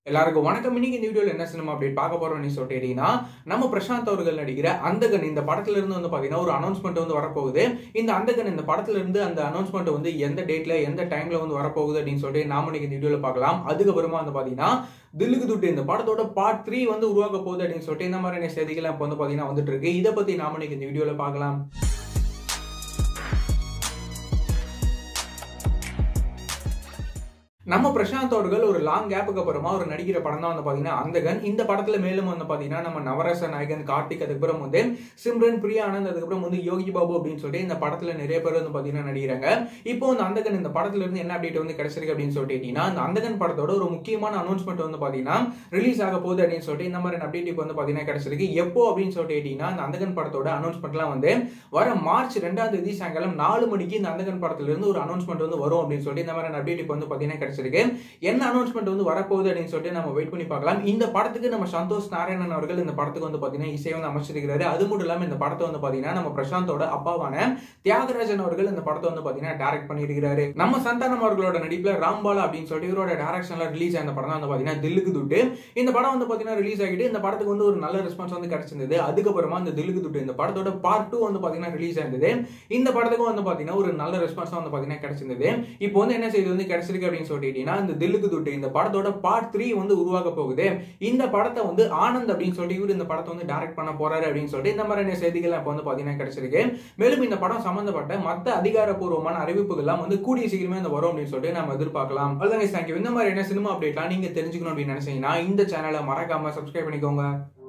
எல்லாருக்கும் வணக்கம் இன்னைக்கு இந்த வீடியோல என்ன சினிமா அப்டேட் பார்க்க போறோம்னு சொல்லிட்டீங்கன்னா நம்ம பிரசாந்த் அவர்கள் நடிக்கிற அந்தகன் இந்த படத்துல இருந்து வந்து பாத்தீங்கன்னா ஒரு அனௌன்ஸ்மெண்ட் வந்து வரப்போகுது இந்த அந்தகன் இந்த படத்துல இருந்து அந்த அனௌன்ஸ்மெண்ட் வந்து எந்த டேட்ல எந்த டைம்ல வந்து வரப்போகுது அப்படின்னு சொல்லிட்டு நாம இன்னைக்கு இந்த வீடியோல பார்க்கலாம் அதுக்கப்புறமா வந்து பாத்தீங்கன்னா தில்லுக்கு துட்டு இந்த படத்தோட பார்ட் த்ரீ வந்து உருவாக்க போகுது அப்படின்னு சொல்லிட்டு இந்த மாதிரியான செய்திகள் இப்போ வந்து பாத்தீங்கன்னா வந்துட்டு இருக்கு இதை பத்தி நாம இன்னைக்கு இந்த வீடியோல பார்க்கலாம் நம்ம பிரசாந்த் அவர்கள் ஒரு லாங் கேப்புக்கு அப்புறமா ஒரு நடிக்கிற படம் தான் வந்து பாத்தீங்கன்னா அந்தகன் இந்த படத்துல மேலும் வந்து பாத்தீங்கன்னா நம்ம நவரச நாயகன் கார்த்திக் அதுக்கப்புறம் வந்து சிம்ரன் பிரியா ஆனந்த் அதுக்கப்புறம் வந்து யோகி பாபு அப்படின்னு சொல்லிட்டு இந்த படத்துல நிறைய பேர் வந்து பாத்தீங்கன்னா நடிக்கிறாங்க இப்போ இந்த அந்தகன் இந்த படத்துல இருந்து என்ன அப்டேட் வந்து கிடைச்சிருக்கு அப்படின்னு சொல்லிட்டீங்கன்னா அந்த அந்தகன் படத்தோட ஒரு முக்கியமான அனௌன்ஸ்மெண்ட் வந்து பாத்தீங்கன்னா ரிலீஸ் ஆக போகுது அப்படின்னு சொல்லிட்டு இந்த மாதிரி அப்டேட் இப்போ வந்து பாத்தீங்கன்னா கிடைச்சிருக்கு எப்போ அப்படின்னு சொல்லிட்டீங்கன்னா அந்த அந்தகன் படத்தோட அனௌன்ஸ்மெண்ட்லாம் வந்து வர மார்ச் ரெண்டாம் தேதி சாயங்காலம் நாலு மணிக்கு இந்த அந்தகன் படத்துல இருந்து ஒரு அனௌன்ஸ்மெண்ட் வந்து வரும் அப்படின்னு சொல்லிட்டு இந்த மாதிரி அப்டேட் இப்போ வந்து பாத்தீங்கன்னா கிடைச்சிருக்கு என்ன அனௌன்ஸ்மெண்ட் வந்து வரப்போகுது அப்படின்னு சொல்லிட்டு நம்ம வெயிட் பண்ணி பார்க்கலாம் இந்த படத்துக்கு நம்ம சந்தோஷ் நாராயணன் அவர்கள் இந்த படத்துக்கு வந்து பாத்தீங்கன்னா இசை வந்து அமைச்சிருக்கிறாரு அது மட்டும் இல்லாம இந்த படத்தை வந்து பாத்தீங்கன்னா நம்ம பிரசாந்தோட அப்பாவான தியாகராஜன் அவர்கள் இந்த படத்தை வந்து பாத்தீங்கன்னா டைரக்ட் பண்ணியிருக்கிறாரு நம்ம சந்தானம் அவர்களோட நடிப்புல ராம்பாலா அப்படின்னு சொல்லிட்டு இவரோட டைரக்ஷன்ல ரிலீஸ் ஆன படம் தான் வந்து பாத்தீங்கன்னா தில்லுக்கு துட்டு இந்த படம் வந்து பாத்தீங்கன்னா ரிலீஸ் ஆகிட்டு இந்த படத்துக்கு வந்து ஒரு நல்ல ரெஸ்பான்ஸ் வந்து கிடைச்சிருந்தது அதுக்கப்புறமா இந்த தில்லுக்கு துட்டு இந்த படத்தோட பார்ட் டூ வந்து பாத்தீங்கன்னா ரிலீஸ் ஆயிருந்தது இந்த படத்துக்கும் வந்து பாத்தீங்கன்னா ஒரு நல்ல ரெஸ்பான்ஸ் வந்து பாத்தீங்கன்னா கிடைச்சிருந்தது இப்போ வந்து என்ன செய்தி வந்து கிடைச்சிருக்கு அப்படின்னு சொல்லிட்டீங்கன்னா இந்த தில்லுக்கு துட்டு இந்த படத்தோட பார்ட் த்ரீ வந்து உருவாக போகுது இந்த படத்தை வந்து ஆனந்த் அப்படின்னு சொல்லிட்டு இவர் இந்த படத்தை வந்து டைரக்ட் பண்ண போறாரு அப்படின்னு சொல்லிட்டு இந்த மாதிரியான செய்திகள் இப்போ வந்து பாத்தீங்கன்னா கிடைச்சிருக்கு மேலும் இந்த படம் சம்பந்தப்பட்ட மத்த அதிகாரப்பூர்வமான அறிவிப்புகள்லாம் வந்து கூடிய சீக்கிரமே இந்த வரும் அப்படின்னு சொல்லிட்டு நம்ம எதிர்பார்க்கலாம் அவ்வளவுதான் தேங்க்யூ இந்த மாதிரி என்ன சினிமா அப்டேட்லாம் நீங்க தெரிஞ்சுக்கணும் அப்படின்னு நினைச்சீங்கன்னா இந்த சேனலை மறக்காம சப்ஸ்கிரைப் பண்ணிக்கோங்க